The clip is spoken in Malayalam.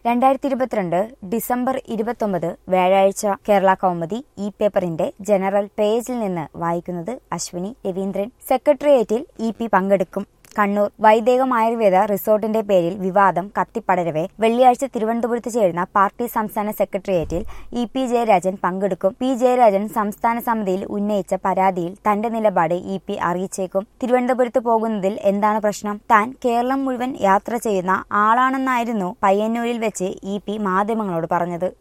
രണ്ടായിരത്തി ഇരുപത്തിരണ്ട് ഡിസംബർ ഇരുപത്തൊമ്പത് വ്യാഴാഴ്ച കേരള കൗമുദി ഈ പേപ്പറിന്റെ ജനറൽ പേജിൽ നിന്ന് വായിക്കുന്നത് അശ്വിനി രവീന്ദ്രൻ സെക്രട്ടേറിയറ്റിൽ ഇ പി പങ്കെടുക്കും കണ്ണൂർ വൈദേകം ആയുർവേദ റിസോർട്ടിന്റെ പേരിൽ വിവാദം കത്തിപ്പടരവെ വെള്ളിയാഴ്ച തിരുവനന്തപുരത്ത് ചേരുന്ന പാർട്ടി സംസ്ഥാന സെക്രട്ടേറിയറ്റിൽ ഇ പി ജയരാജൻ പങ്കെടുക്കും പി ജയരാജൻ സംസ്ഥാന സമിതിയിൽ ഉന്നയിച്ച പരാതിയിൽ തന്റെ നിലപാട് ഇ പി അറിയിച്ചേക്കും തിരുവനന്തപുരത്ത് പോകുന്നതിൽ എന്താണ് പ്രശ്നം താൻ കേരളം മുഴുവൻ യാത്ര ചെയ്യുന്ന ആളാണെന്നായിരുന്നു പയ്യന്നൂരിൽ വെച്ച് ഇ പി മാധ്യമങ്ങളോട് പറഞ്ഞത്